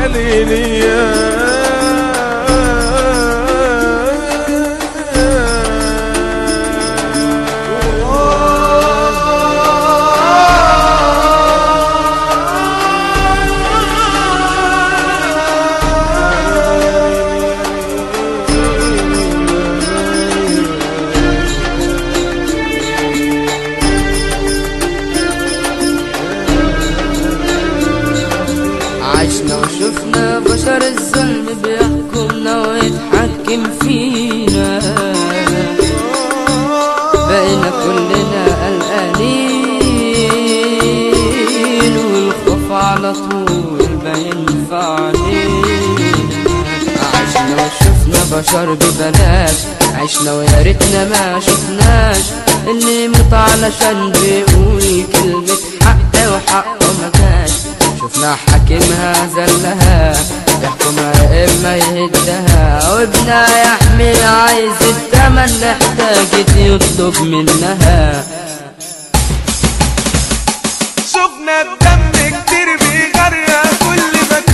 عشنا وشفنا بشر الظلم بيحكمنا ويتحكم فينا بقينا كلنا قلقانين والخوف على طول باين في علينا عشنا وشفنا بشر ببلاش عشنا ويا ريتنا ما شفناش اللي يموت علشان بيقول كلمة حق وحقه ما جاش شفنا حاكمها زلها يحكمها يا اما يهدها وابنها يحمي عايز التمن محتاج يطلب منها شفنا الدم كتير بيغرق كل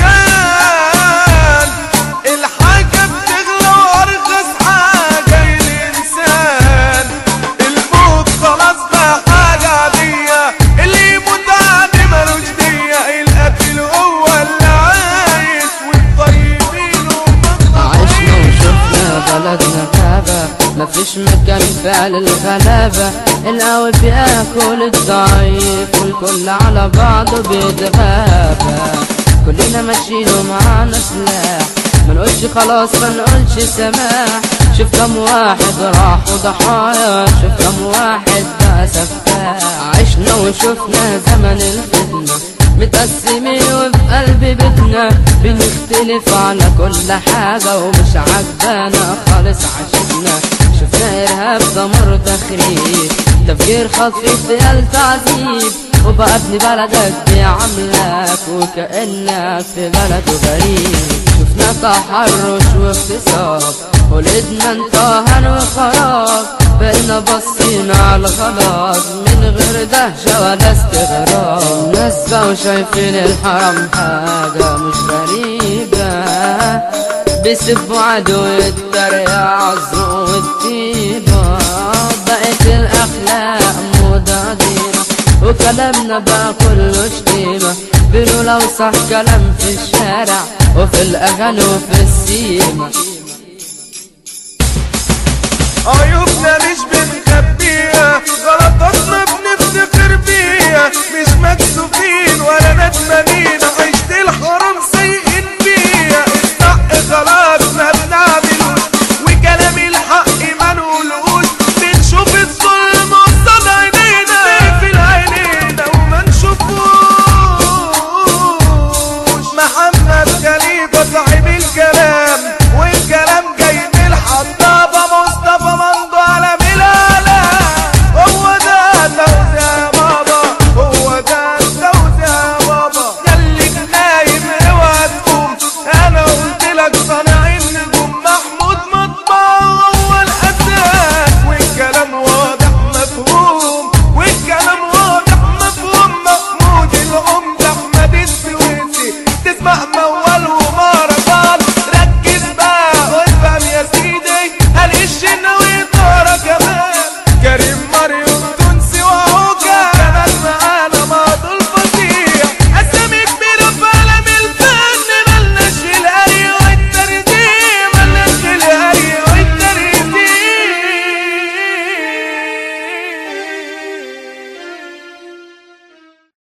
مكان الحاجة بتغلى وارخص حاجة الانسان الموت خلاص بقى حاجة عادية اللي يموت عادي ملوش دية القتل هو اللي عايش والطيبين هم عشنا وشفنا بلدنا غابة مفيش مكان فعل الغلابة القوي بياكل الضعيف والكل على بعضه بيتغابى كلنا ماشيين ومعانا سلاح منقولش خلاص منقولش سماح شوف كم واحد راح وضحايا شوف كم واحد بقى سفاح عشنا وشفنا زمن الفتنة متقسمين وفي قلب بيتنا بنختلف على كل حاجة ومش عجبانا خالص عشتنا شفنا إرهاب دمر تخريب تفجير خفيف يا تعذيب وبقى ابن بلدك بيعاملك وكأنك في بلد غريب شفنا تحرش واغتصاب ولدنا انتهن وخراب بقينا باصين على الغلط من غير دهشة ولا استغراب الناس بقوا شايفين الحرام حاجة مش غريبة بيسبوا عدو التريقة عالذوق والطيبة بقت الأخلاق موضة دينا وكلامنا بقى كله شتيمة بيقولوا لو صح كلام في الشارع وفي الأغاني وفي السيما عيوبنا مش بنخبيها غلطاتنا بنفتخر بيها